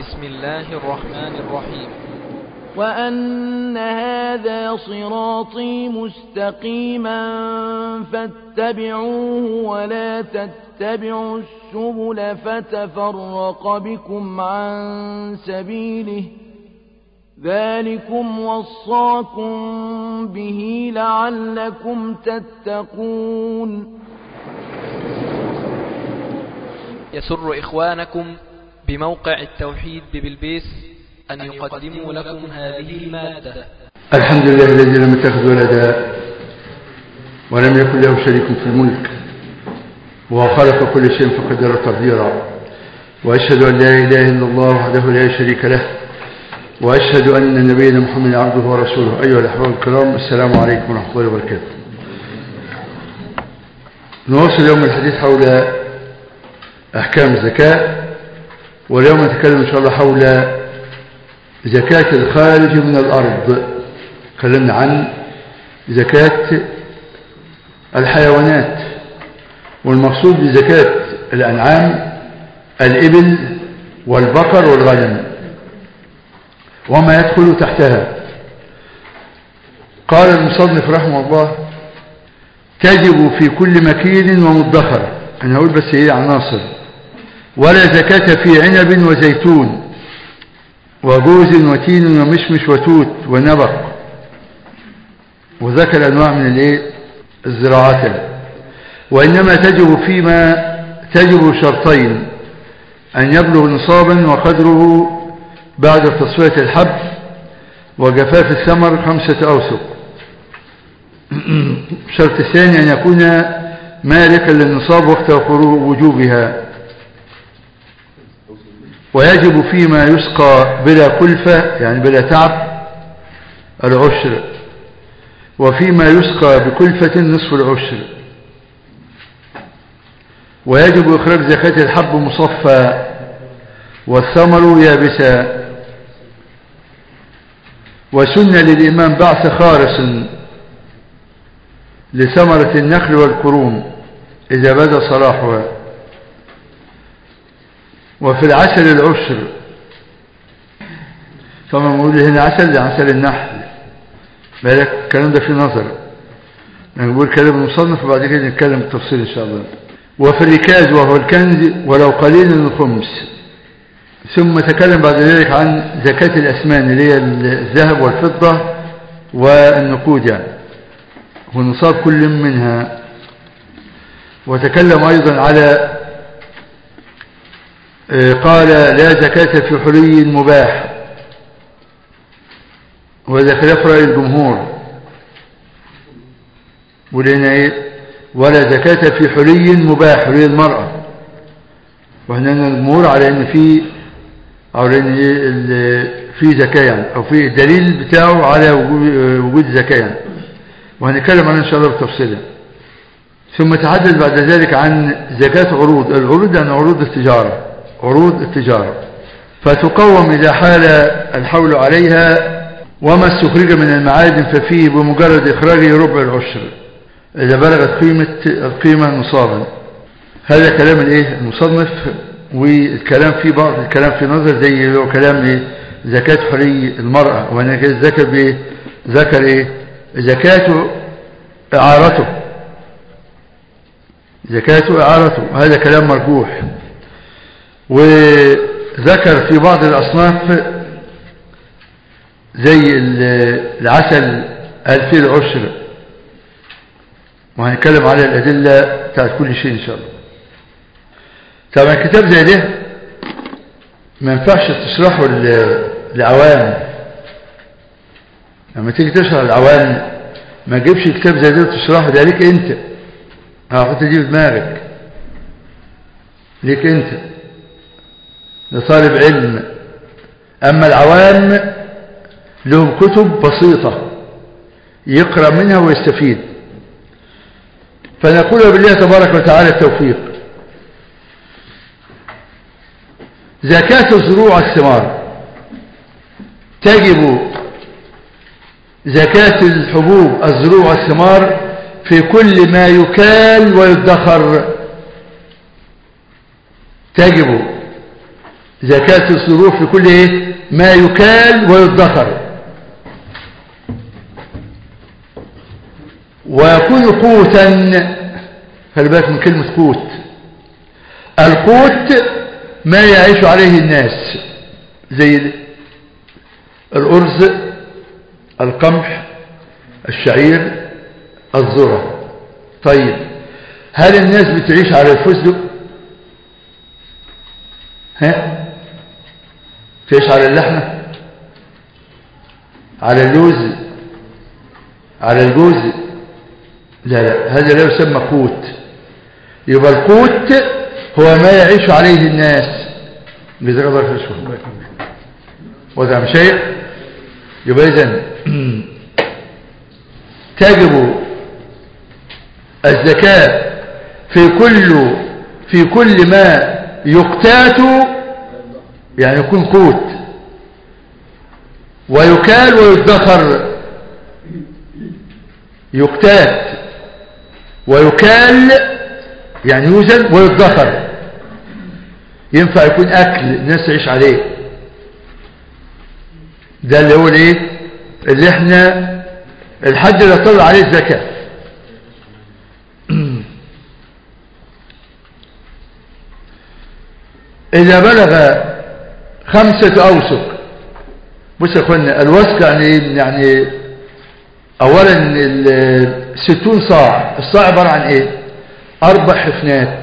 بسم الله الرحمن الرحيم وأن هذا صراطي مستقيما فاتبعوه ولا تتبعوا السبل فتفرق بكم عن سبيله ذلكم وصاكم به لعلكم تتقون يسر إخوانكم بموقع التوحيد ببلبيس أن يقدموا لكم هذه المادة الحمد لله الذي لم يتخذ ولدا ولم يكن له شريك في الملك وخلق كل شيء فقدر تقديرا وأشهد أن لا إله إلا الله وحده لا شريك له وأشهد أن نبينا محمد عبده ورسوله أيها الأحباب الكرام السلام عليكم ورحمة الله وبركاته نواصل اليوم الحديث حول أحكام الزكاة واليوم نتكلم إن شاء الله حول زكاة الخارج من الأرض تكلمنا عن زكاة الحيوانات والمقصود بزكاة الأنعام الإبل والبقر والغنم وما يدخل تحتها قال المصنف رحمه الله تجب في كل مكين ومدخر أنا أقول بس إيه عناصر ولا زكاة في عنب وزيتون وجوز وتين ومشمش وتوت ونبق وذكر أنواع من الايه الزراعات وإنما تجب فيما تجب شرطين أن يبلغ نصابا وقدره بعد تصفية الحب وجفاف الثمر خمسة أوسق الشرط الثاني أن يكون مالكا للنصاب وقت وجوبها ويجب فيما يسقى بلا كلفة يعني بلا تعب العشر وفيما يسقى بكلفة نصف العشر ويجب إخراج زكاة الحب مصفى والثمر يابسا وسن للإمام بعث خارس لثمرة النخل والكروم إذا بدا صلاحها وفي العسل العشر طبعا نقول هنا عسل ده عسل النحل بالك الكلام ده في نظر يعني نقول كلام المصنف وبعد كده نتكلم بالتفصيل ان شاء الله وفي الركاز وهو الكنز ولو قليل من الخمس ثم تكلم بعد ذلك عن زكاة الأسمان اللي هي الذهب والفضة والنقود يعني ونصاب كل منها وتكلم أيضا على قال لا زكاة في حلي مباح وهذا خلاف رأي الجمهور ولنا ايه ولا زكاة في حلي مباح حلي المرأة وهنا الجمهور على ان في او ان في زكاة يعني او في الدليل بتاعه على وجود زكاة يعني وهنتكلم عنه ان شاء الله بالتفصيل ثم تحدث بعد ذلك عن زكاة عروض العروض يعني عروض التجارة عروض التجارة فتقوم إذا حال الحول عليها وما استخرج من المعادن ففيه بمجرد إخراجه ربع العشر إذا بلغت قيمة القيمة نصابا هذا كلام الايه المصنف والكلام فيه بعض الكلام في نظر زي هو كلام ايه زكاة حري المرأة وانا كده ذكر بايه ذكر ايه زكاة إعارته زكاة إعارته هذا كلام مرجوح وذكر في بعض الأصناف زي العسل ألفي العشر وهنتكلم على الأدلة بتاعت كل شيء إن شاء الله طبعا كتاب زي ده ما ينفعش تشرحه للعوام لما تيجي تشرح العوام ما تجيبش كتاب زي ده تشرحه ده ليك انت هحط دي في دماغك ليك انت لطالب علم اما العوام لهم كتب بسيطة يقرأ منها ويستفيد فنقول بالله تبارك وتعالى التوفيق زكاة الزروع الثمار تجب زكاة الحبوب الزروع الثمار في كل ما يكال ويدخر تجب زكاة الصروف في كل ايه ما يكال ويدخر ويكون قوتا خلي بالك من كلمة قوت القوت ما يعيش عليه الناس زي الأرز القمح الشعير الذرة طيب هل الناس بتعيش على الفستق ها تعيش على اللحمة على اللوز على الجوز لا لا هذا لا يسمى قوت يبقى القوت هو ما يعيش عليه الناس جزاك الله خير شكرا وده مش شيء يبقى اذا تجب الزكاة في كل في كل ما يقتات يعني يكون قوت ويكال ويدخر يقتات ويكال يعني يوزن ويدخر ينفع يكون أكل الناس تعيش عليه ده اللي هو الايه اللي احنا الحد اللي طلع عليه الزكاة إذا بلغ خمسة أوسق بص يا اخوانا الوسق يعني يعني أولا ستون صاع الصاع عبارة عن إيه أربع حفنات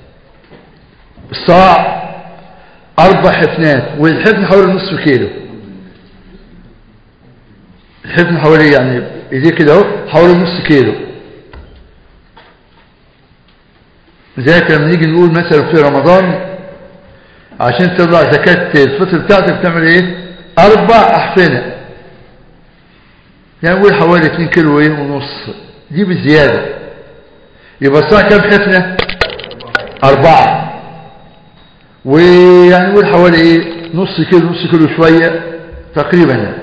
الصاع أربع حفنات والحفن حوالي نصف كيلو الحفن حوالي يعني إيديه كده اهو حوالي نص كيلو لذلك لما نيجي نقول مثلا في رمضان عشان تطلع زكاة الفطر بتاعتك بتعمل ايه أربع أحفنة يعني نقول حوالي 2 كيلو ايه ونص دي بالزيادة يبقى الصاع كام حفنة أربعة ويعني نقول حوالي ايه نص كيلو نص كيلو شوية تقريبا يعني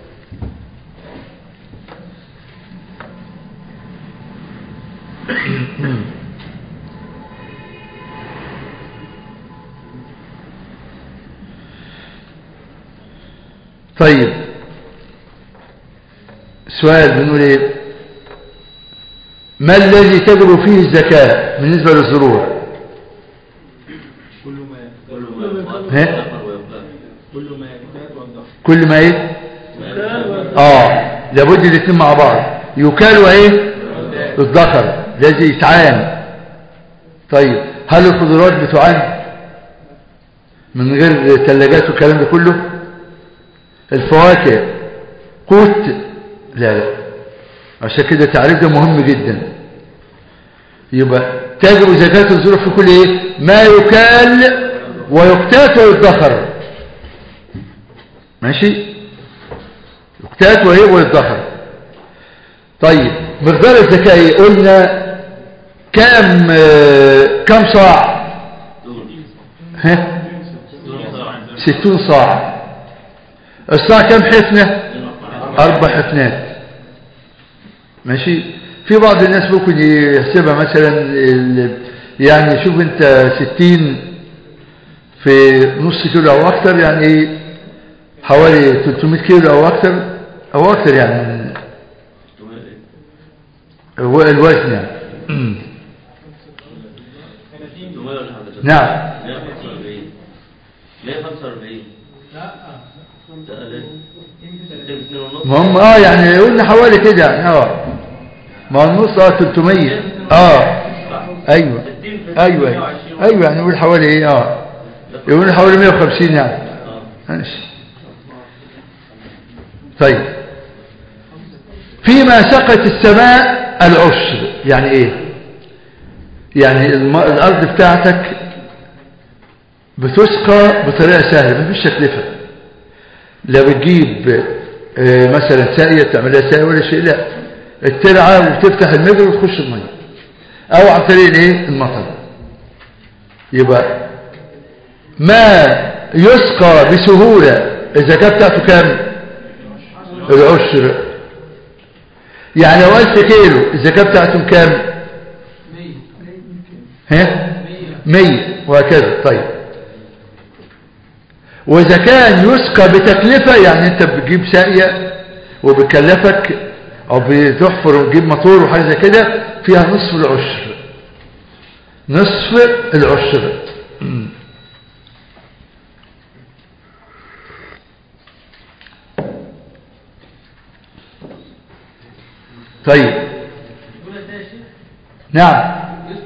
طيب سؤال بنقول ايه ما الذي تجب فيه الزكاة بالنسبة للزروع كل ما كل ما ها؟ يقتات ويقتات كل ما يكتات والضغط كل ما ايه ما يقتات اه لابد الاثنين مع بعض يكال وايه الذكر لازم يتعان طيب هل الخضروات بتعان من غير ثلاجات والكلام ده كله الفواكه قوت لا لا عشان كده التعريف ده مهم جدا يبقى تجب زكاة الظروف في كل ايه ما يكال ويقتات ويدخر ماشي يقتات وايه ويدخر طيب مقدار الزكاة ايه قلنا كام آه، كام صاع ها ستون صاع الصاع كام حفنة أربع حفنات ماشي في بعض الناس ممكن يحسبها مثلا ال- يعني شوف انت ستين في نص كيلو او اكتر يعني ايه حوالي 300 كيلو او اكتر او اكتر يعني هو الوزن يعني نعم 145 145 لا ليه؟ اتنين ونص. ما هم اه يعني قلنا حوالي كده يعني اه ما هو النص اه 300 اه ايوه ايوه ايوه ايوه يعني نقول حوالي ايه اه يقول حوالي 150 يعني اه ماشي طيب فيما سقت السماء العشر يعني ايه يعني الم... الارض بتاعتك بتسقى بطريقه سهله مفيش تكلفه لا بتجيب آه، مثلا ساقيه تعملها ساقيه ولا شيء لا الترعه وتفتح المجرى وتخش الميه او عن طريق الايه المطر يبقى ما يسقى بسهولة الزكاة بتاعته كام العشر يعني لو ألف كيلو الزكاة بتاعتهم كام ها مية وهكذا طيب وإذا كان يسقى بتكلفة يعني أنت بتجيب ساقية وبكلفك أو بتحفر وتجيب موتور وحاجة زي كده فيها نصف العشر نصف العشر طيب نعم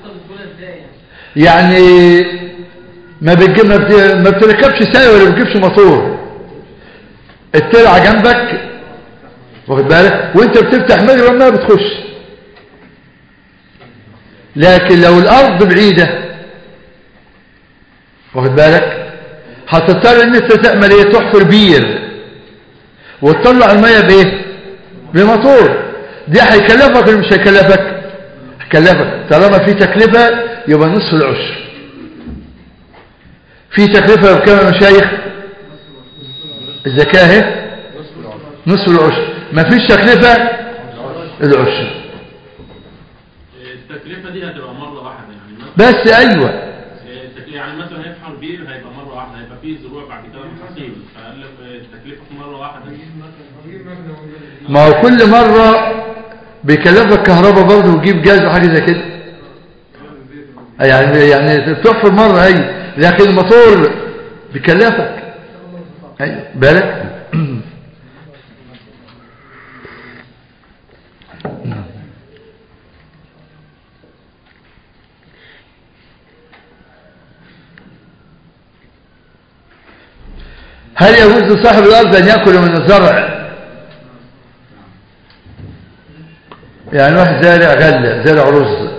يعني ما بتجيب ما بت- ما بتركبش ساقية ولا بتجيبش موتور الترعة جنبك واخد بالك وانت بتفتح مجرى ما بتخش لكن لو الارض بعيدة واخد بالك هتضطر ان انت تعمل ايه تحفر بير وتطلع المية بايه بموتور دي هيكلفك ولا مش هيكلفك هيكلفك طالما في تكلفة يبقى نصف العشر في تكلفة بكام يا مشايخ الزكاة اهي نصف العشر مفيش تكلفة العشر التكلفة دي هتبقى مرة واحدة يعني مثلا بس ايوه التك- يعني مثلا هيفحر بير هيبقى مرة واحدة هيبقى فيه زروع بعد كده محاصيل فقال لك التكلفة في مرة واحدة ما هو كل مرة بيكلفك كهرباء برضه وتجيب جاز وحاجة زي كده يعني يعني تحفر مرة اي لكن الموتور بيكلفك ايوه بالك هل يجوز لصاحب الأرض أن يأكل من الزرع يعني واحد زارع غلة زارع رز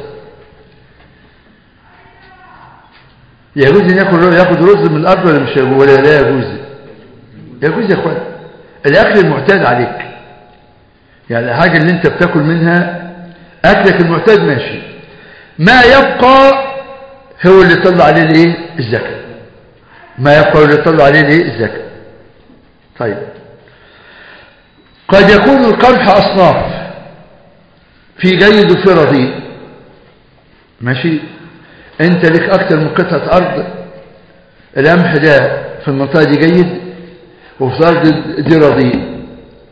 يجوز أن يأكل يأخذ رز من الأرض ولا مش يجوز ولا لا يجوز يجوز يا أخوان الأكل المعتاد عليك يعني الحاجة اللي أنت بتاكل منها أكلك المعتاد ماشي ما يبقى هو اللي طلع عليه الايه الزكاة ما يبقى هو اللي طلع عليه الايه الزكاة طيب قد يكون القمح أصناف في جيد وفي رديء ماشي انت لك اكتر من قطعة ارض القمح ده في المنطقة دي جيد وفي الارض دي رديء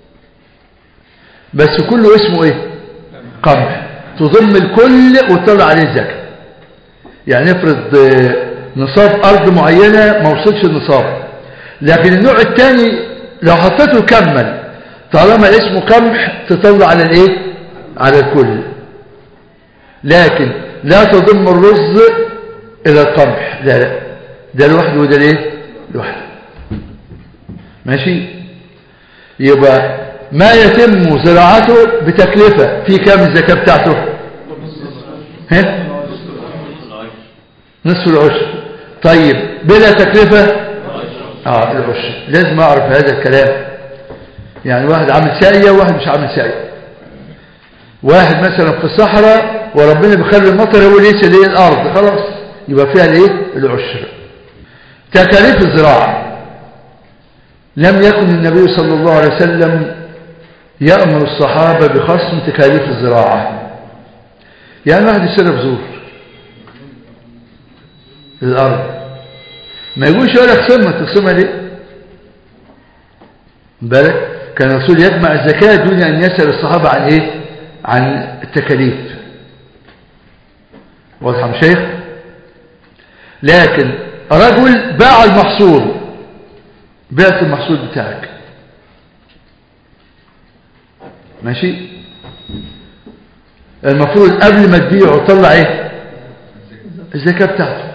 بس كله اسمه ايه قمح تضم الكل وتطلع عليه الزكاة يعني افرض آه، نصاب ارض معينة ما وصلش النصاب لكن النوع الثاني لو حطيته كمل طالما اسمه قمح تطلع على الايه على الكل لكن لا تضم الرز الى القمح لا لا ده لوحده وده ليه لوحده ماشي يبقى ما يتم زراعته بتكلفة في كام الزكاة بتاعته ها نصف العشر طيب بلا تكلفة اه العشر لازم اعرف هذا الكلام يعني واحد عامل ساقية وواحد مش عامل ساقية واحد مثلا في الصحراء وربنا بيخلي المطر هو اللي يسقي الايه الارض خلاص يبقى فيها الايه العشر تكاليف الزراعه لم يكن النبي صلى الله عليه وسلم يأمر الصحابة بخصم تكاليف الزراعة يعني واحد يشتري بذور الأرض ما يقولش ولا اخصمها تخصمها ليه بالك كان الرسول يجمع الزكاة دون أن يسأل الصحابة عن إيه عن التكاليف واضح يا شيخ لكن رجل باع المحصول بعت المحصول بتاعك ماشي المفروض قبل ما تبيعه تطلع ايه الزكاة بتاعته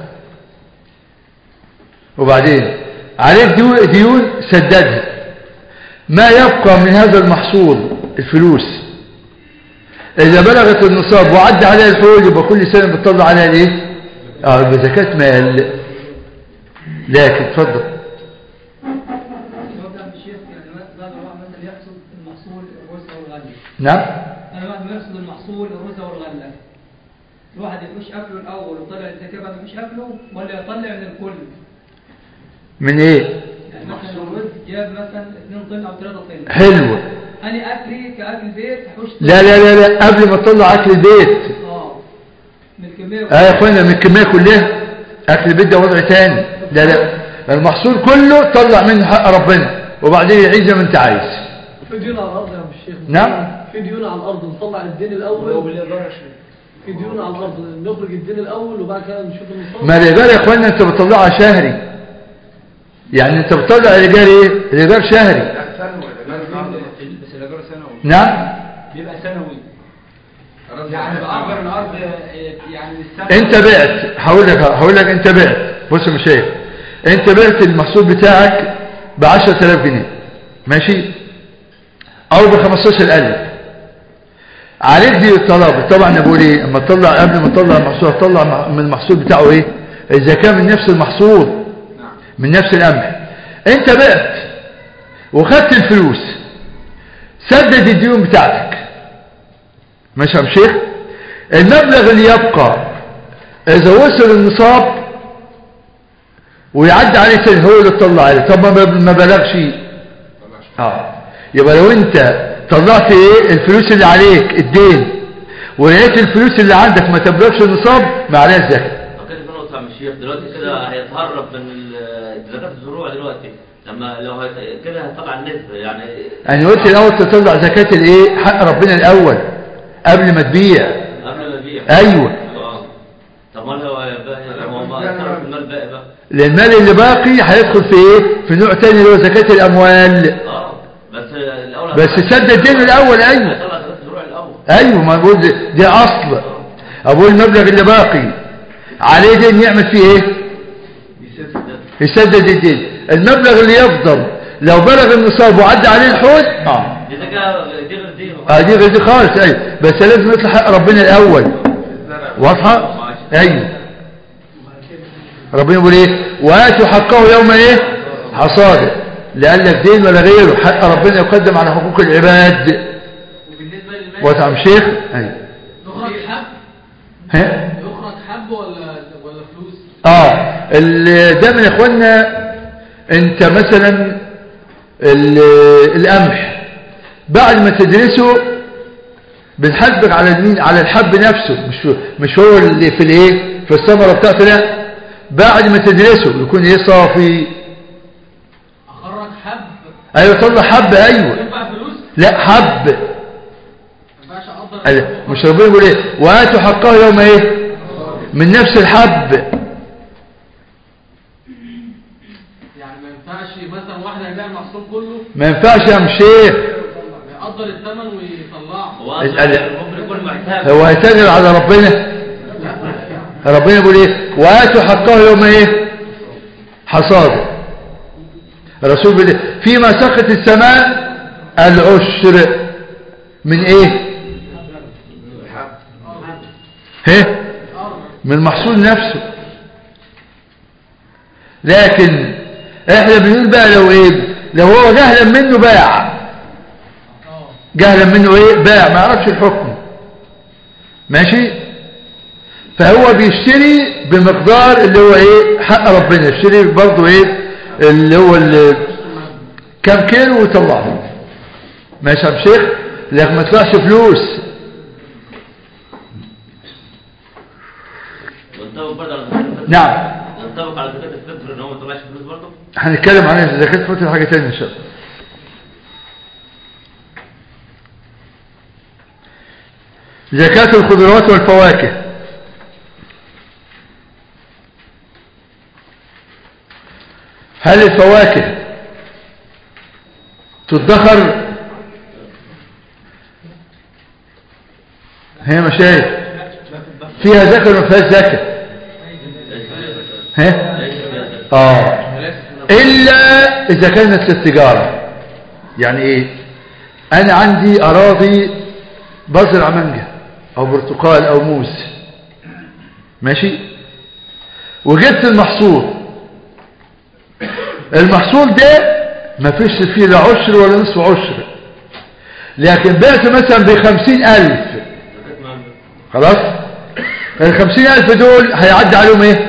وبعدين عليك ديو- ديون سددها ما يبقى من هذا المحصول الفلوس إذا بلغت النصاب وعدى عليها الحول يبقى كل سنة بتطلع عليها الايه اه يبقى زكاة مال لكن اتفضل يوضع بالشيخ يعني بعد واحد مثلا يحصد المحصول الرز او الغله نعم انا بعد ما يحصد المحصول الرز او الغله الواحد يفش اكله الاول وطلع الزكاه بعد ما يفش اكله ولا يطلع من الكل من ايه يعني مثلا الرز جاب مثلا 2 طن او 3 طن حلو انا اكلي كاكل بيت حوش لا لا لا لا قبل ما تطلع اكل البيت اه من الكميه اه يا اخوانا من الكميه كلها اكل البيت ده وضع تاني لا لا المحصول كله طلع منه حق ربنا وبعدين يعيد زي ما انت عايز في ديون على الارض يا عم الشيخ نعم. في ديون على الارض نطلع الدين الاول في ديون على الارض نخرج الدين الاول وبعد كده نشوف النصاب ما الإيجار يا اخوانا انت بتطلعها شهري يعني انت بتطلع الإيجار ايه الإيجار شهري بس الاجار سنوي نعم بيبقى سنوي يعني بأجر الارض يعني السنه انت بعت هقول لك هقول لك انت بعت بص يا مشايخ انت بعت المحصول بتاعك ب 10000 جنيه ماشي او ب 15000 عليك دي الطلب طبعا انا بقول ايه اما تطلع قبل ما تطلع المحصول هتطلع مع- من المحصول بتاعه ايه اذا كان من نفس المحصول من نفس القمح انت بعت وخدت الفلوس سدد الديون بتاعتك ماشي يا عم شيخ المبلغ اللي يبقى اذا وصل النصاب ويعدي عليه سنه هو اللي تطلع عليه طب ما ما بلغش اه يبقى لو انت طلعت ايه الفلوس اللي عليك الدين ولقيت الفلوس اللي عندك ما تبلغش النصاب ما عليها زكاه طب كده في نقطة يا عم الشيخ دلوقتي كده هيتهرب من ال- زكاة الزروع دلوقتي لما لو هيت- كده هيطلع النسبة يعني انا قلت الاول تطلع زكاه الايه حق ربنا الاول قبل ما تبيع قبل ما يبيع ايوه اه طب ما هو باقي هو ما يتصرف في المال باقي بقى لان المال اللي باقي هيدخل في ايه في نوع تاني اللي هو زكاه الاموال اه بس الاول بس سدد دينه الاول ايوه هيطلع زكاة الزروع الاول ايوه ما بقول دي, دي اصل ابو المبلغ اللي باقي عليه دين يعمل فيه ايه يسدد الدين المبلغ اللي يفضل لو بلغ النصاب وعدى عليه الحول اه دي زكاة دي غير دي اه دي غير دي خالص ايوه بس لازم يطلع حق ربنا الاول واضحه ايوه ربنا بيقول ايه واتوا حقه يوم ايه حصاده لا قال لك دين ولا غيره حق ربنا يقدم على حقوق العباد وبالنسبة للمال واتعم شيخ ايوه يخرج حب ها يخرج حب ولا ولا فلوس اه ال- دايما يا اخوانا انت مثلا ال- القمح بعد ما تدرسه بنحاسبك على المين على الحب نفسه مش مش هو اللي في الايه في الثمره بتاعته لا بعد ما تدرسه يكون ايه صافي اخرج حب ايوه طلع حب ايوه ينفع فلوس لا حب ما ينفعش اقدر قال- مش ربنا بيقول ايه واتوا حقه يوم ايه من نفس الحب يعني ما ينفعش مثلا واحد هيبيع المحصول كله ما ينفعش يا شيخ يقدر الثمن ويطلعه هو ال- اصلا ممكن يكون محتاج هو هيتاجر على ربنا ربنا بيقول ايه واتوا حقه يوم ايه حصاد الرسول بيقول إيه؟ فيما سقط السماء العشر من ايه ها من المحصول نفسه لكن احنا بنقول بقى لو ايه لو هو جهلا منه باع جهلا منه ايه باع ما يعرفش الحكم ماشي فهو بيشتري بمقدار اللي هو ايه حق ربنا يشتري برضه ايه اللي هو اللي كم كيلو ويطلعه ماشي يا عم شيخ لكن ما يطلعش فلوس وانطبق برضه على زكاة الفطر نعم ينطبق على زكاة الفطر ان هو ما طلعش فلوس برضه هنتكلم عن زكاة فطر حاجة تانية ان شاء الله زكاة الخضروات والفواكه هل الفواكه تدخر هي مشايخ فيها زكاة ولا ما فيهاش زكاة ها اه الا اذا كانت للتجارة يعني ايه انا عندي اراضي بزرع مانجا او برتقال او موز ماشي وجبت المحصول المحصول ده ما فيش فيه لا عشر ولا نصف عشر لكن بعت مثلا بخمسين الف زكاة مال خلاص الخمسين الف دول هيعدي عليهم ايه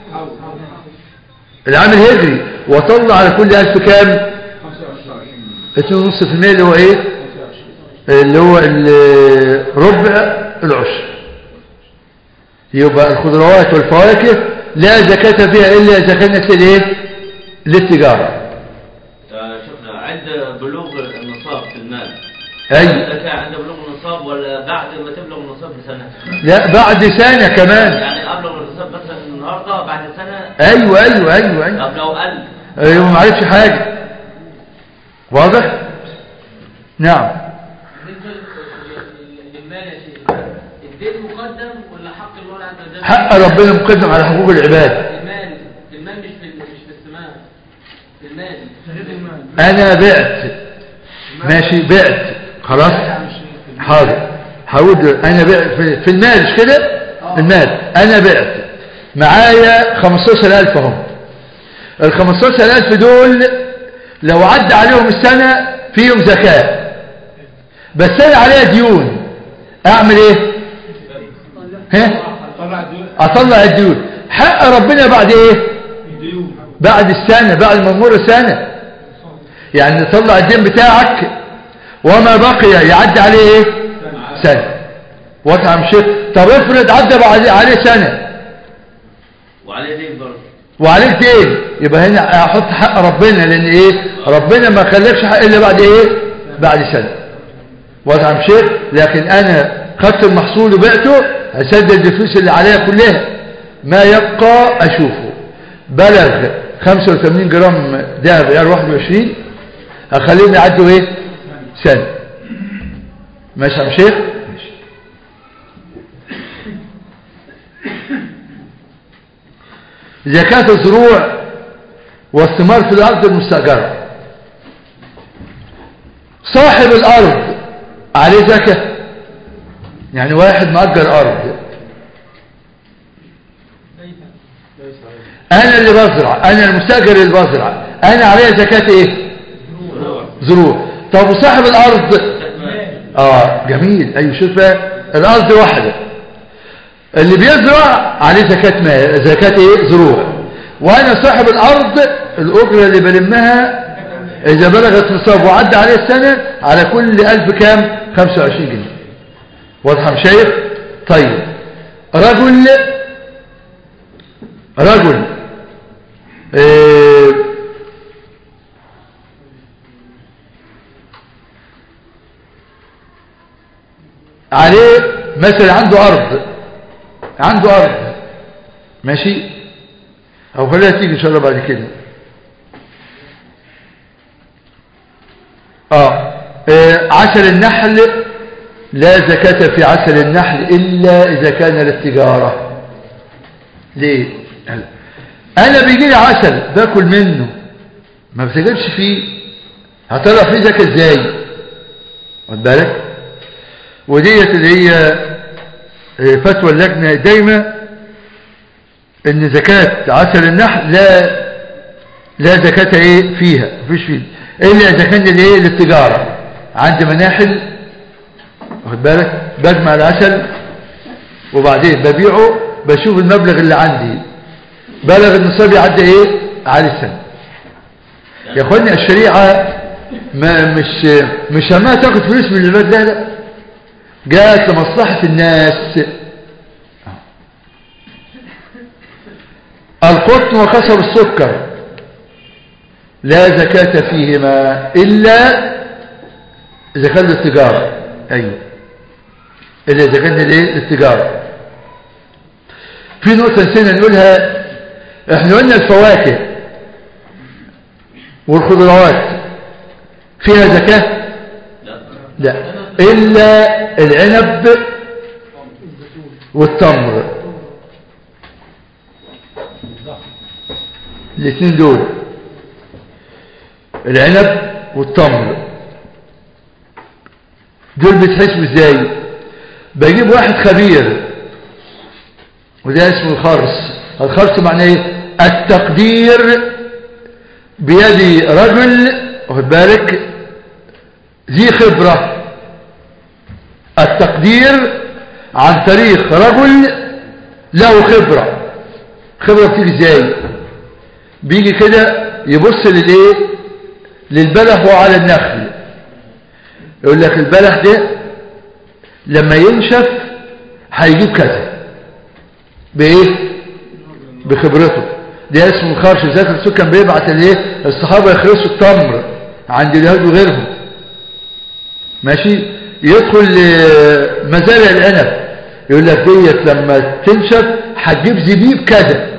العامل هجري وطلع على كل الف كام اتنين ونص في المية اللي هو ايه اللي هو ال- ربع العشر يبقى الخضروات والفواكه لا زكاة فيها إلا إذا كانت للإيه للتجارة آه، شفنا عند بلوغ النصاب في المال أي الزكاة عند بلوغ النصاب ولا بعد ما تبلغ النصاب بسنة لا بعد سنة كمان يعني أبلغ النصاب مثلا النهاردة بعد سنة أيوة أيوة أيوة, أيوة. طب لو قل أيوة ما عرفش حاجة واضح نعم بالنسبة للمال يا شيخ الدين مقدم ولا حق الله عز وجل؟ حق ربنا مقدم على حقوق العباد المال المال مش في مش في السماء المال غير المال أنا بعت ماشي بعت خلاص حاضر هقول أنا بعت في- في المال مش كده المال أنا بعت معايا 15000 اهم ال 15000 دول لو عدى عليهم السنة فيهم زكاة بس أنا عليها ديون أعمل إيه؟ ها؟ طلع ديون أطلع الديون حق ربنا بعد إيه؟ ديون بعد السنة بعد ما تمر سنة يعني تطلع الدين بتاعك وما بقي يعدي عليه ايه سنة واضح يا عم شيخ طب افرض عدى بعد عليه سنة وعليه دين برضه وعليك دين يبقى هنا احط حق ربنا لان ايه ربنا ما خليكش حق الا بعد ايه بعد سنة واضح يا عم شيخ لكن انا خدت المحصول وبعته هسدد الفلوس اللي عليها كلها ما يبقى اشوفه بلغ 85 جرام دهب عيار 21 هخليهم يعدوا ايه سنة ماشي يا عم شيخ زكاة الزروع والثمار في الأرض المستأجرة صاحب الأرض عليه زكاة يعني واحد مأجر أرض أنا اللي بزرع أنا المستأجر اللي بزرع أنا عليه زكاة إيه زروع طب وصاحب الأرض آه جميل أيوة شوف بقى، الأرض واحدة اللي بيزرع عليه زكاة مال زكاة ايه زروع وانا صاحب الارض الاجرة اللي بلمها اذا بلغت نصاب وعدى عليه السنة على كل الف كام 25 جنيه واضح يا شيخ طيب رجل رجل إيه عليه مثلا عنده ارض عنده أرض ماشي أو خليها تيجي إن شاء الله بعد كده آه. آه عسل النحل لا زكاة في عسل النحل إلا إذا كان للتجارة ليه هلا. أنا بيجي لي عسل باكل منه ما بتجيبش فيه هطلع فيه زكاة ازاي واخد بالك وديت اللي هي فتوى اللجنة دايما ان زكاة عسل النحل لا لا زكاة ايه فيها مفيش فيه الا اذا كان الايه للتجارة عندي مناحل واخد بالك بجمع العسل وبعدين ببيعه بشوف المبلغ اللي عندي بلغ النصاب يعدي ايه على السنة يا اخواني الشريعة ما مش مش همها تاخد فلوس من العباد لا لا جاءت لمصلحة الناس القطن وكسر السكر لا زكاة فيهما إلا إذا كان للتجارة أيوة إلا إذا كان لإيه للتجارة في نقطة نسينا نقولها احنا قلنا الفواكه والخضروات فيها زكاة لا إلا العنب والتمر الاثنين دول العنب والتمر دول بيتحسبوا ازاي بجيب واحد خبير وده اسمه الخرص الخرص معناه ايه التقدير بيد رجل واخد بالك ذي خبرة التقدير عن طريق رجل له خبرة خبرة بتيجي ازاي بيجي كده يبص للايه للبلح وعلى النخل يقول لك البلح ده لما ينشف هيجيب كذا بايه بخبرته ده اسمه الخرش ذاك الرسول كان بيبعت الايه الصحابة يخرسوا التمر عند اليهود وغيرهم ماشي يدخل آه، مزارع العنب يقول لك ديت لما تنشف هتجيب زبيب كذا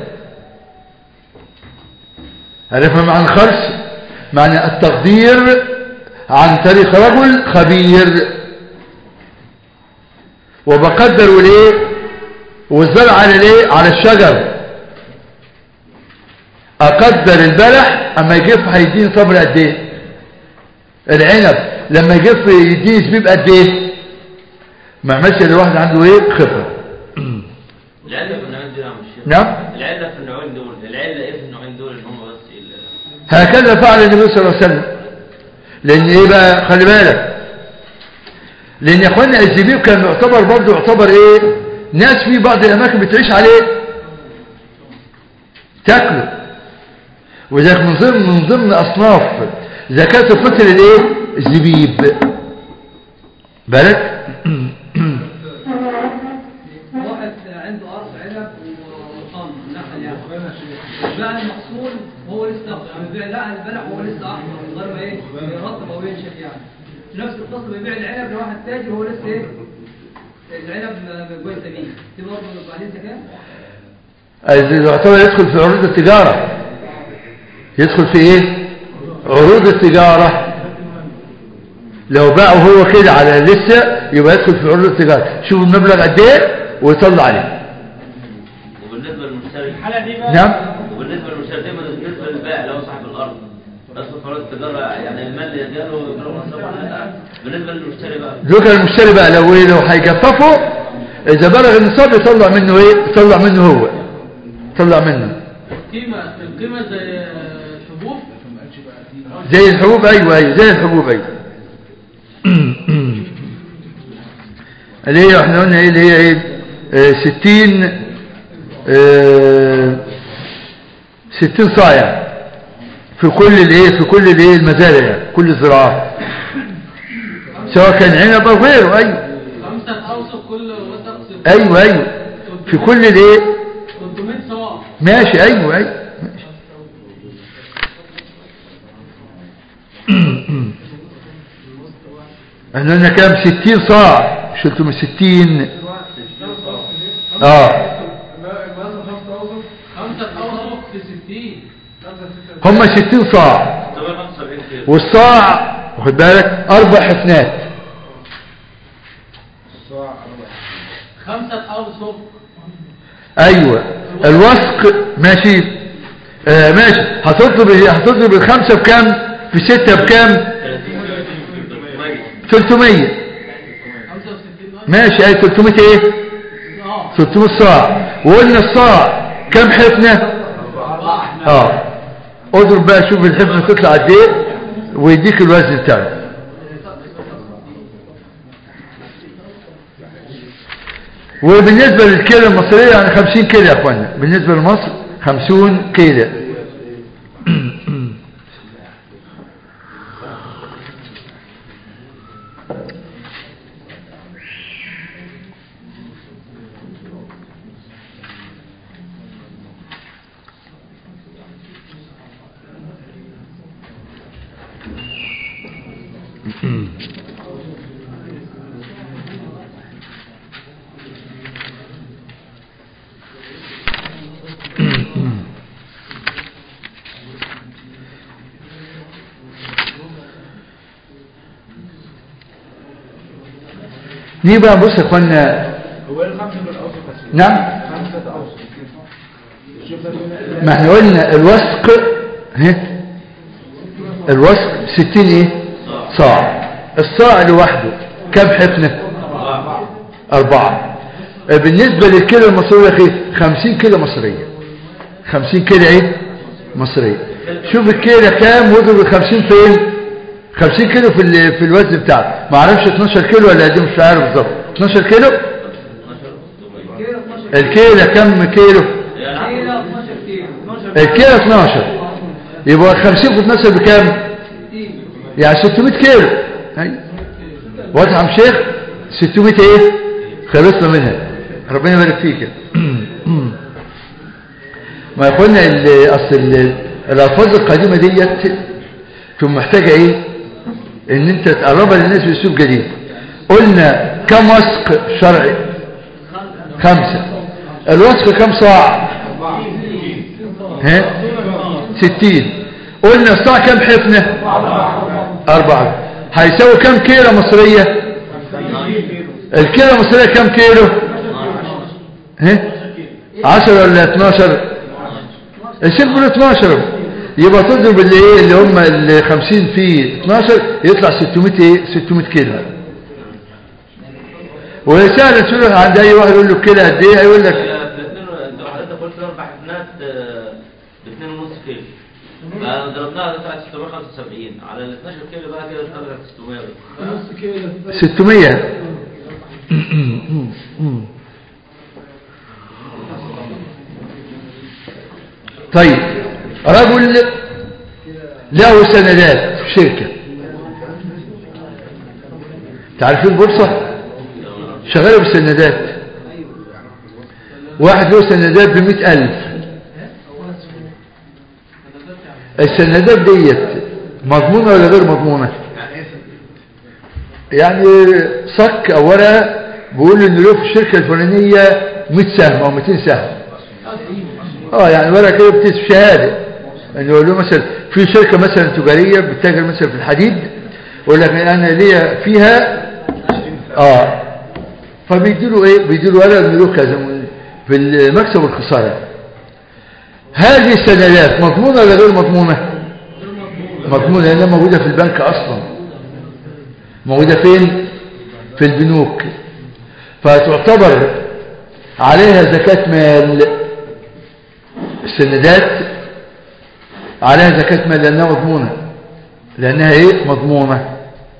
عرفنا معنى الخرس معنى التقدير عن طريق رجل خبير وبقدر ليه والزرع على ليه على الشجر اقدر البلح اما يجف هيديني تمر قد ايه العنب لما يجف يديني زبيب قد ايه ما عملش الا واحد عنده ايه خبره العلة في النوعين دول يا عم الشيخ نعم العلة في النوعين دول العلة ايه في النوعين دول ان هم بس ال- هكذا فعل النبي صلى الله عليه وسلم لان ايه بقى خلي بالك لان يا اخوانا الزبيب كان يعتبر برضه يعتبر ايه ناس في بعض الاماكن بتعيش عليه تاكله وذلك من ضمن من ضمن اصناف زكاة الفطر الايه الزبيب بالك واحد عنده أرض عنب وطن نخل يعني باع المحصول وهو لسه يعني بيبيع لا البلح وهو لسه أحمر من غير ما إيه يرطب أو ينشف يعني في نفس القصة بيبيع العنب لواحد تاجر وهو لسه إيه العنب كويس بيه دي برضه بعدين زكاة يعتبر يدخل في عروض التجارة يدخل في ايه عروض التجارة لو باعه هو كده على لسه يبقى يدخل في عروض التجارة شوف المبلغ قد ايه ويطلع عليه وبالنسبة للمشتري الحالة دي بقى نعم وبالنسبة للمشتري دايما بالنسبة للبائع اللي هو صاحب الأرض بس في قرارات التجارة يعني المال اللي جاله يجيله مصروف ولا لا بالنسبة للمشتري بقى ذوك المشتري بقى لو ايه لو هيجففه اذا بلغ النصاب يطلع منه ايه يطلع منه هو يطلع منه القيمة القيمة زي الحبوب زي الحبوب ايوه ايوه زي الحبوب ايوه اللي هي احنا قلنا ايه اللي هي ايه آه، ستين آه، ستين صايع في كل الايه في كل الايه المزارع يعني، كل الزراعات سواء كان عنب او غيره ايوه خمسة أوسط كل وسط ايوه ايوه في كل الايه 300 صاع ماشي ايوه ايوه ماشي. احنا قلنا كام 60 صاع مش 360 اه خمسة أوسط في 60 هم 60 صاع 75 كيلو والصاع واخد بالك اربع حفنات خمسة أوسط ايوه الوثق ماشي آه ماشي هتطلب هتطلب الخمسه بكام في سته بكام 300 65 ماشي اي 300 ايه اه 600 صاع وقلنا الصاع كم حفنة اه اضرب بقى شوف الحفنة تطلع قد ايه ويديك الوزن بتاعه وبالنسبة للكيلو المصرية يعني 50 كيلو يا اخوانا بالنسبة لمصر 50 كيلو نيجي بقى نبص يا اخوانا هو ايه الخمسة بالأوسط بس نعم خمسة أوسط شوف ما احنا قلنا الوثق ها الوثق 60 ايه صاع الصاع لوحده كم حفنة أربعة بالنسبة للكيلو المصرية يا أخي 50 كيلو مصرية 50 كيلو ايه مصرية شوف الكيلو كام واضرب ال 50 فين 50 كيلو في ال- في الوزن بتاعه ما اعرفش 12 كيلو ولا دي مش عارف بالظبط 12 كيلو كيلو 12 الكيلو كم كيلو كيلو 12 كيلو 12 الكيلو 12 يبقى 50 في 12 بكام 60 يعني 600 كيلو أي. واضح يا عم شيخ 600 ايه خلصنا منها ربنا يبارك فيك ما يقولنا اصل ال- الالفاظ القديمه ديت تكون محتاجه ايه ان انت تقربها للناس باسلوب جديد قلنا كم وسق شرعي خمسه الوسق كم صاع ها ستين قلنا الصاع كم حفنه اربعه هيساوي كم كيلو مصريه الكيلو المصريه كم كيلو ها 10 ولا 12 الشيخ بيقول 12 يبقى تضرب اللي ايه اللي هم ال 50 في 12 يطلع 600 ايه 600 كيلو وهي سهله تقول عند اي واحد يقول له كيلو قد ايه هيقول لك انت حضرتك قلت اربع حفنات ب 2.5 كيلو فضربناها طلعت 675 على ال 12 كيلو بقى كده طلعت 600 بس. نص كيلو 600 طيب رجل له سندات في شركة تعرفين البورصة شغالة بالسندات واحد له سندات بمئة ألف السندات ديت مضمونة ولا غير مضمونة يعني صك او ورقه بيقول ان له في الشركه الفلانيه 100 سهم او 200 سهم اه يعني ورقه كده بتثبت شهاده انه يقول له مثلا في شركه مثلا تجاريه بتتاجر مثلا في الحديد يقول لك انا ليا فيها اه فبيديله ايه بيديله ورقه انه له كذا في المكسب والخساره هذه السندات مضمونه ولا غير مضمونه مضمونه لانها موجوده في البنك اصلا موجودة فين في البنوك فتعتبر عليها زكاة مال السندات عليها زكاة مال لأنها مضمونة لأنها ايه مضمونة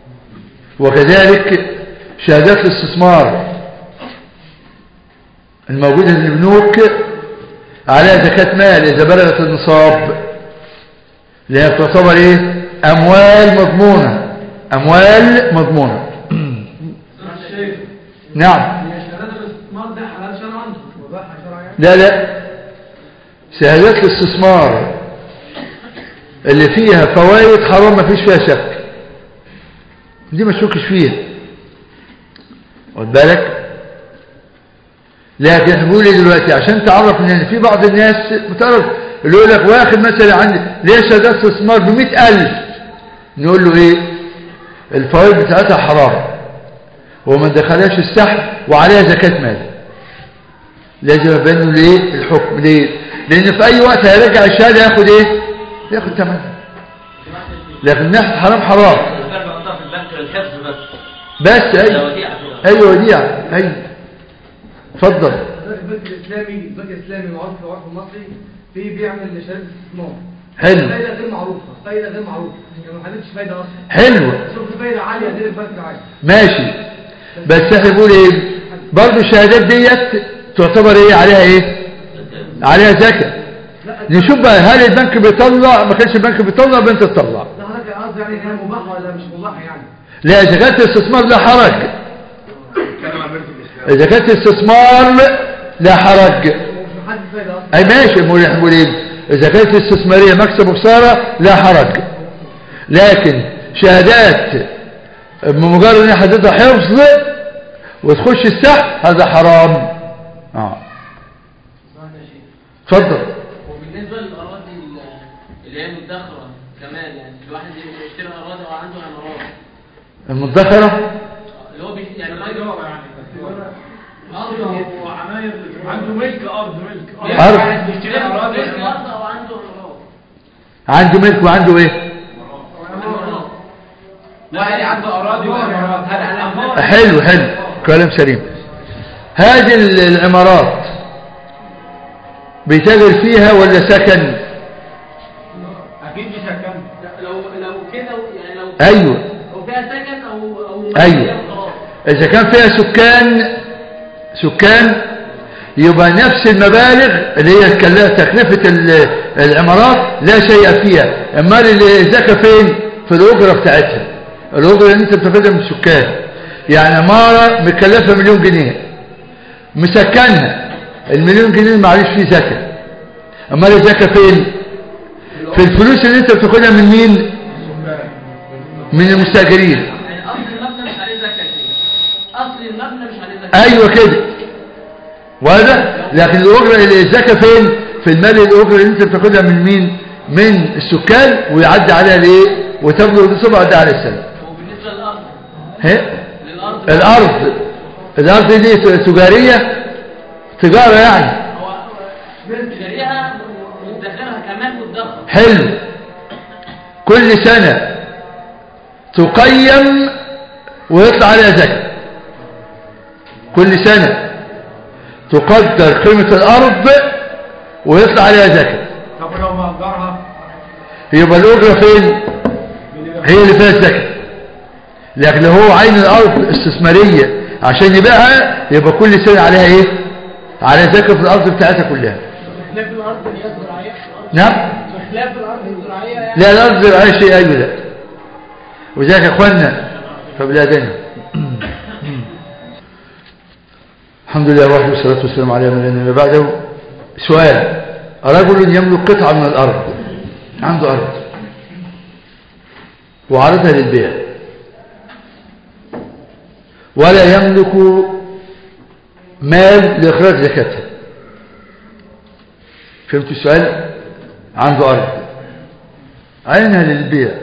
وكذلك شهادات الاستثمار الموجودة في البنوك عليها زكاة مال إذا بلغت النصاب لأنها تعتبر ايه أموال مضمونة أموال مضمونة الشيخ نعم هي شهادات الاستثمار ده حلال شرعا مباحة شرعا لا لا شهادات الاستثمار اللي فيها فوائد حرام ما فيش فيها شك دي ما تشكش فيها خد بالك لكن احنا بنقول ايه دلوقتي عشان تعرف ان في بعض الناس بتعرف اللي يقول لك واخد مثلا عندي ليه شهادات استثمار ب 100000 نقول له ايه الفوائد بتاعتها حرام وما دخلهاش السحب وعليها زكاة مال لازم ابين له ليه الحكم ليه لان في اي وقت هيرجع الشهاده ياخد ايه ياخد ثمنها لكن من ناحيه حرام حرام الفرق بحطها في البنك للحفظ بس بس ده ايوه وديعة كده. ايوه وديعه ايوه اتفضل البنك الاسلامي البنك الاسلامي معروف في العرف المصري في بيعمل شهاده استثمار حلو فايده غير معروفه فايده غير معروفه يعني ما حددش فايده اصلا حلو شوف فايده عاليه غير البنك العادي ماشي بس احنا بنقول ايه برضه الشهادات ديت تعتبر ايه عليها ايه عليها زكاه نشوف بقى هل البنك بيطلع ما كانش البنك بيطلع بنت تطلع ده حضرتك قصدي يعني هي مباحه ولا مش مباحه يعني لا زكاه الاستثمار لا حرج كلام عن بنك الاسلام زكاه الاستثمار لا حرج مش محدد فايده اصلا اي ماشي بقول احنا بنقول ايه زكاه الاستثماريه مكسب وخساره لا حرج لكن شهادات بمجرد ان حددها حفظ وتخش السحب هذا حرام اه اتفضل وبالنسبة للأراضي ال- اللي هي مدخرة كمان يعني الواحد يشتري أراضي أو عنده عمارات المدخره اللي هو بي يعني ما تجارة يعني أرض وعماير عنده ملك ارض ملك أرض. واحد بيشتري اراضي ملك أرض أو عنده عمارات عنده ملك وعنده ايه عمارات واحد عنده اراضي وعمارات هل على حلو حلو كلام سليم هذه ال- العمارات بيتاجر فيها ولا سكن اكيد دي سكن لو لو كده يعني لو ايوه لو فيها سكن أو أو أيوة. خلاص اذا كان فيها سكان سكان يبقى نفس المبالغ اللي هي كلها تكلفة ال- العمارات لا شيء فيها امال اللي زكى فين في الأجرة بتاعتها الأجرة اللي انت بتاخدها من السكان يعني عمارة مكلفة مليون جنيه مسكنها المليون جنيه معلش فيه زكاة امال الزكاة فين في الفلوس اللي انت بتاخدها من مين من المستاجرين يعني اصل المبنى مش عليه زكاه اصل المبنى مش عليه زكاه ايوه كده وهذا لكن الاجره الزكاه فين في المال الاجره اللي انت بتاخدها من مين من السكان ويعدي عليها الايه وتبلغ النصاب ويعدي على السنه وبالنسبه للارض ها للارض الارض الارض دي تجاريه تجاره يعني هو شاريها ومدخرها كمان مدخر حلو كل سنه تقيم ويطلع عليها زكاه كل سنه تقدر قيمه الارض ويطلع عليها زكاه طب لو مأجرها يبقى الأجرة فين هي اللي فيها الزكاة لكن لو هو عين الأرض استثمارية عشان يبيعها يبقى كل سنة عليها ايه على زكاة في الأرض بتاعتها كلها بخلاف الارض اللي هي الزراعيه نعم بخلاف الارض الزراعيه يعني لا الأرض زراعية شيء أيوة لا وذلك يا إخوانا فبلادنا الحمد لله وحده والصلاة والسلام على من لا نبي بعده سؤال رجل يملك قطعة من الأرض عنده أرض وعرضها للبيع ولا يملك مال لإخراج زكاتها فهمت السؤال عنده أرض عينها للبيع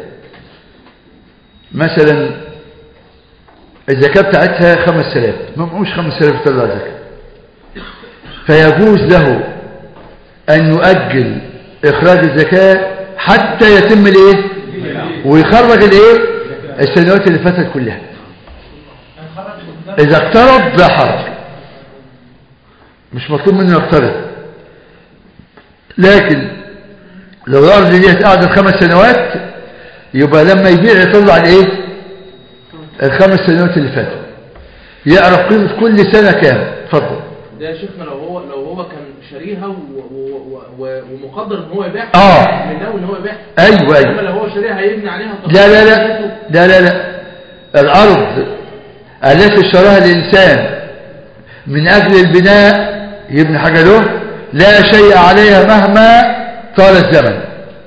مثلا الزكاة بتاعتها خمس سلاف ما معوش خمس سلاف يطلع زكاة فيجوز له أن يؤجل إخراج الزكاة حتى يتم الإيه ويخرج الإيه السنوات اللي فاتت كلها إذا اقترض لا حرج مش مطلوب منه يقترض لكن لو الأرض دي قاعدة خمس سنوات يبقى لما يبيع يطلع الإيه الخمس سنوات اللي فاتوا يعرف قيمة كل سنة كام اتفضل ده يا شيخنا لو هو لو هو كان شاريها و- و- و- ومقدر ان هو يبيعها آه. من ناوي ان هو يبيعها أيوة أيوة انما لو هو شاريها هيبني عليها لا لا لا لا لا لا الأرض التي اشتراها الإنسان من أجل البناء يبني حاجة له لا شيء عليها مهما طال الزمن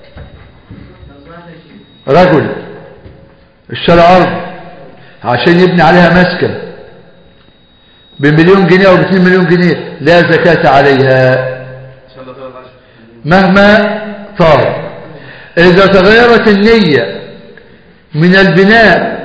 رجل اشترى أرض عشان يبني عليها مسكن بمليون جنيه أو باتنين مليون جنيه لا زكاة عليها مهما طال إذا تغيرت النية من البناء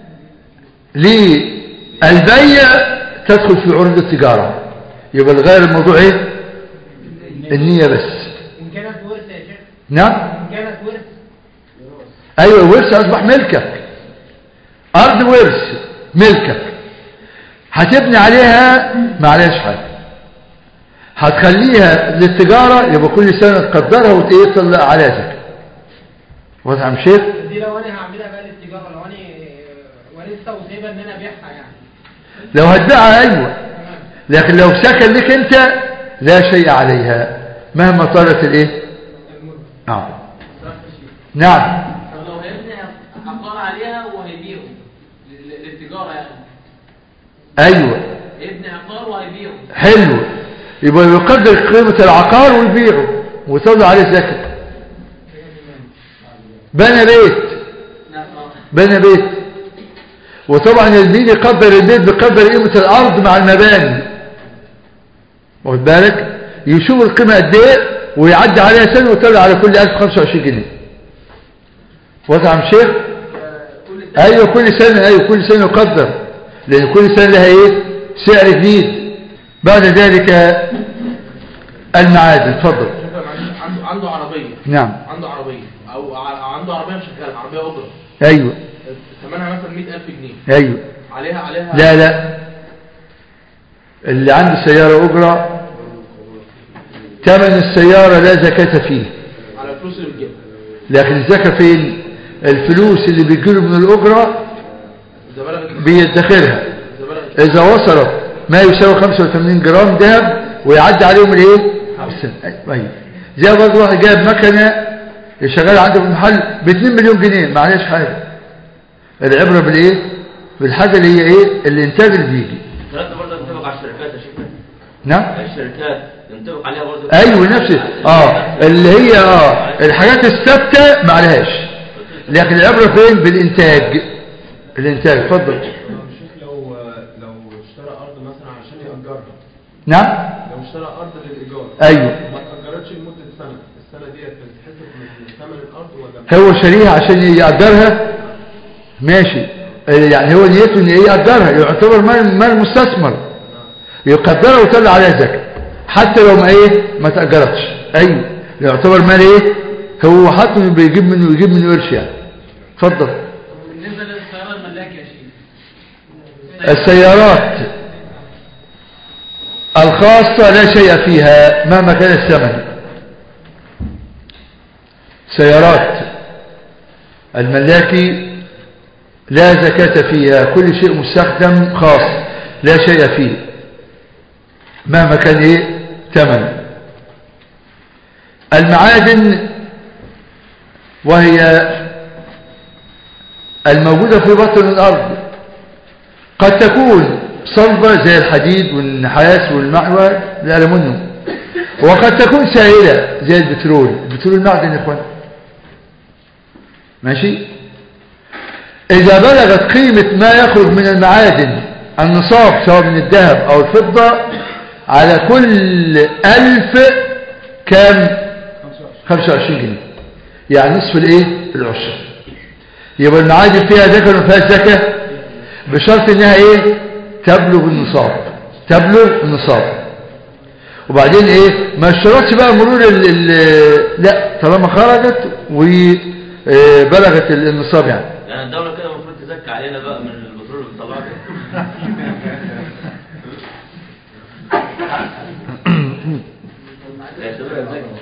للبيع تدخل في عروض التجارة يبقى الغير الموضوع ايه النية بس ان كانت ورثه يا شيخ نعم ان كانت ورث ايوه ورث اصبح ملكك ارض ورث ملكك هتبني عليها ما عليهاش حاجه هتخليها للتجاره يبقى كل سنه تقدرها وتطلع عليها زكاه واضح يا عم شيخ دي لو انا هعملها بقى للتجاره لو انا ورثتها وسايبها ان انا ابيعها يعني لو هتبيعها ايوه لكن لو سكن لك انت لا شيء عليها مهما طالت الايه نعم نعم طب لو هيبني عقار عليها وهيبيعه لل- للتجاره يعني ايوه يبني عقار وهيبيعه حلو يبقى يقدر قيمة العقار ويبيعه ويطلع عليه زكاة بنى بيت نعم آه. بنى بيت وطبعا المين يقدر البيت بقدر قيمة الأرض مع المباني واخد بالك يشوف القيمة قد ايه ويعدي عليها سنة ويطلع على كل 1025 جنيه واضح يا عم شيخ ايوه كل سنة ايوه كل سنة يقدر لان كل سنة لها ايه سعر جديد بعد ذلك المعادن اتفضل شوف يا معلم، عنده عنده عربيه نعم عنده عربيه او ع- عنده عربيه شغاله عربيه اجره ايوه ثمنها مثلا 100000 جنيه ايوه عليها عليها لا لا اللي عنده سيارة أجرة ثمن السيارة لا زكاة فيه على الفلوس اللي بتجيبها لكن الزكاة فين الفلوس اللي بيجيله من الأجرة اذا بلغت بيدخرها اذا بلغت إذا وصلت ما يساوي 85 جرام ذهب ويعدي عليهم الايه السنة أيوة زي برضه واحد جايب مكنة شغال عنده في المحل ب 2 مليون جنيه معلش حاجة العبرة بالايه بالحاجة اللي هي ايه الانتاج اللي بيجي الكلام ده برضه بينطبق على الشركات يا شيخنا نعم الشركات ينطبق عليها برضه ايوه نفس اه اللي هي اه الحاجات الثابته ما عليهاش لكن العبره فين بالانتاج الانتاج اتفضل الشيخ لو لو اشترى ارض مثلا عشان يأجرها نعم لو اشترى ارض للايجار أيوة. ما اتأجرتش لمدة سنة السنة ديت بتتحسب من ثمن الارض ولا هو شاريها عشان يأجرها ماشي يعني هو نيته ان ايه يأجرها يعتبر مال مال مستثمر يقدرها ويطلع عليها زكاة حتى لو ما ايه ما تأجرتش ايوه يعتبر مال ايه هو حتى إنه بيجيب منه يجيب منه قرش يعني اتفضل بالنسبة للسيارة الملاكة يا شيخ السيارات الخاصة لا شيء فيها مهما كان الثمن سيارات الملاكي لا زكاة فيها كل شيء مستخدم خاص لا شيء فيه مهما كان ايه ثمن المعادن وهي الموجودة في بطن الأرض قد تكون صلبة زي الحديد والنحاس والمعوى الألمنيوم وقد تكون سائلة زي البترول البترول معدن يا اخوان ماشي إذا بلغت قيمة ما يخرج من المعادن النصاب سواء من الذهب أو الفضة على كل ألف كام 25 جنيه يعني نصف الايه العشر يبقى المعادن فيها زكاة ولا فيها زكاة بشرط انها ايه تبلغ النصاب تبلغ النصاب وبعدين ايه ما اشترطش بقى مرور ال ال لا طالما خرجت وبلغت النصاب يعني يعني الدولة كده المفروض تزكي علينا بقى من البترول اللي بتطلعه ده. يعتبرها زكاة.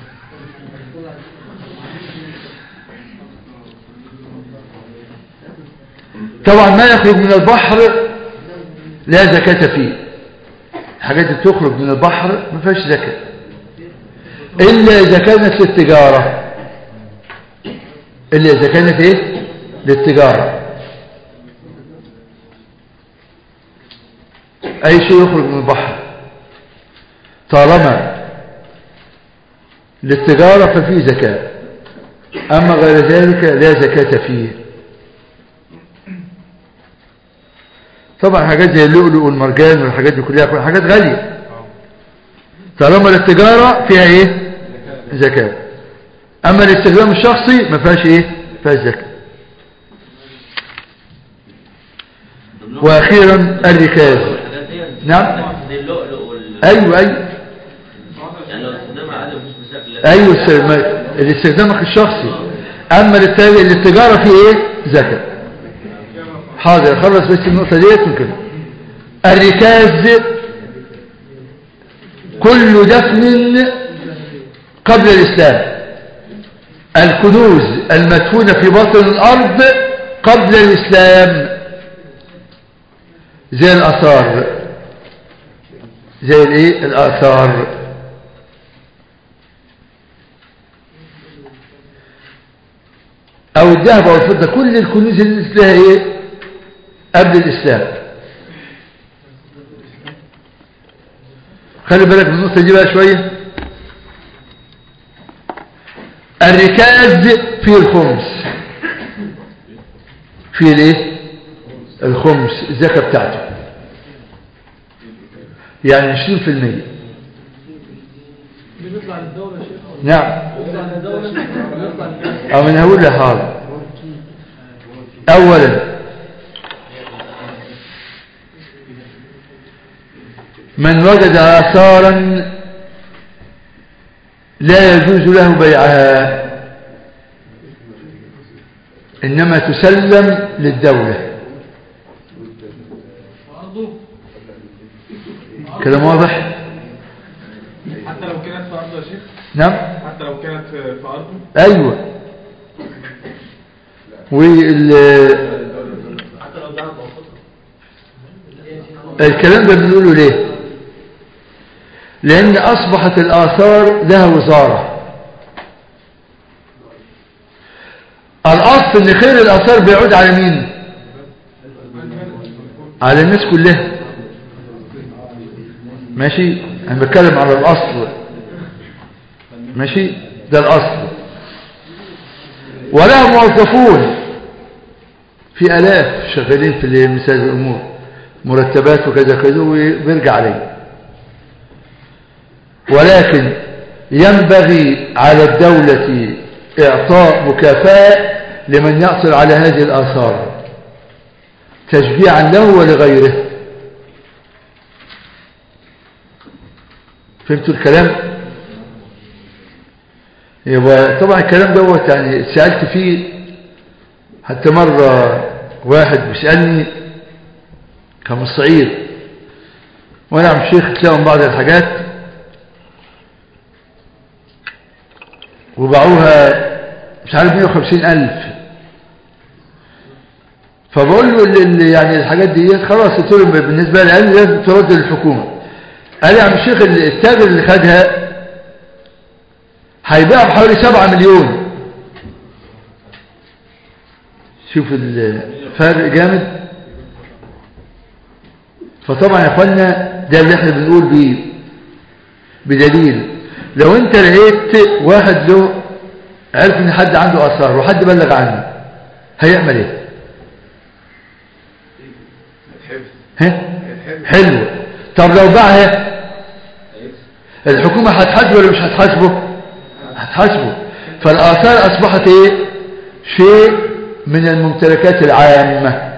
طبعا ما يخرج من البحر لا زكاة فيه الحاجات اللي بتخرج من البحر ما فيهاش زكاة إلا إذا كانت للتجارة إلا إذا كانت إيه للتجارة أي شيء يخرج من البحر طالما للتجارة ففيه زكاة أما غير ذلك لا زكاة فيه طبعا حاجات زي اللؤلؤ والمرجان والحاجات دي كلها كلها حاجات غالية طالما للتجارة فيها ايه زكاة اما الاستخدام الشخصي ما فيهاش ايه فيهاش زكاة واخيرا الركاز الحاجات دي نعم زي اللؤلؤ وال ايوه ايوه يعني لو استخدمها عادي مفيش مشاكل ايوه الاستخدام- الاستخدام الشخصي اما للت- للتجارة فيه ايه زكاة حاضر خلص بس النقطة ديت ممكن الركاز كل دفن قبل الإسلام الكنوز المدفونة في باطن الأرض قبل الإسلام زي الآثار زي الايه الآثار أو الذهب أو الفضة كل الكنوز اللي نزلت لها إيه قبل الإسلام خلي بالك من النقطة دي بقى شوية الركاز في الخمس في الايه الخمس الزكاة بتاعته يعني 20% بنطلع للدولة يا شيخ نعم بنطلع للدولة بنطلع للدولة أو من هقول لحاضر أولا من وجد آثارا لا يجوز له بيعها إنما تسلم للدولة كلام واضح حتى لو كانت في أرضه يا شيخ نعم حتى لو كانت في في أرضه أيوة وال حتى لو ذهب أو فضة الكلام ده بنقوله ليه لأن أصبحت الآثار لها وزارة الأصل أن خير الآثار بيعود على مين على الناس كلها ماشي انا بتكلم على الاصل ماشي ده الاصل ولا موظفون في الاف شغالين في مثال الامور مرتبات وكذا كذا وبيرجع عليه ولكن ينبغي على الدولة إعطاء مكافأة لمن يحصل على هذه الآثار تشجيعا له ولغيره فهمتوا الكلام يبقى طبعا الكلام دوت يعني سألت فيه حتى مرة واحد بيسألني كان من الصعيد وانا عم الشيخ تلاقوا بعض الحاجات وباعوها مش عارف 150 ألف فبقول له اللي يعني الحاجات دي خلاص قلت له بالنسبة لي قال لي لازم ترد للحكومة قال لي يا عم الشيخ التاجر اللي خدها هيبيعها بحوالي 7 مليون شوف الفرق جامد فطبعا يا اخوانا ده اللي احنا بنقول بيه بدليل لو انت لقيت واحد له عرف ان حد عنده اثار وحد بلغ عنه هيعمل ايه ها حلو طب لو باعها الحكومة هتحاسبه ولا مش هتحاسبه هتحاسبه فالآثار أصبحت ايه شيء من الممتلكات العامة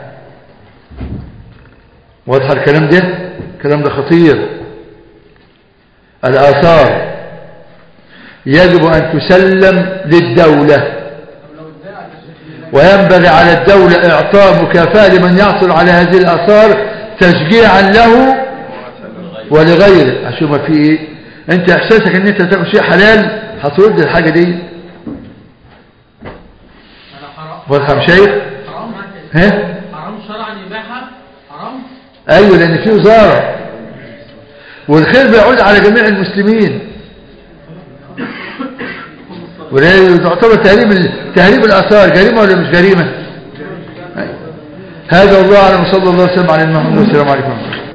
واضح الكلام ده الكلام ده خطير الآثار يجب أن تسلم للدولة وينبغي على الدولة إعطاء مكافأة لمن يحصل على هذه الآثار تشجيعا له ولغيره عشان ما في إيه أنت إحساسك أن أنت تاخد شيء حلال هترد الحاجة دي واضح يا شيخ حرام ها حرام شرعا يبيعها حرام أيوة لأن في وزارة والخير بيعود على جميع المسلمين ولا تعتبر تهريب ال- تهريب الآثار جريمة ولا مش جريمة أيوة. هذا الله أعلم صلى الله وسلم على محمد والسلام عليكم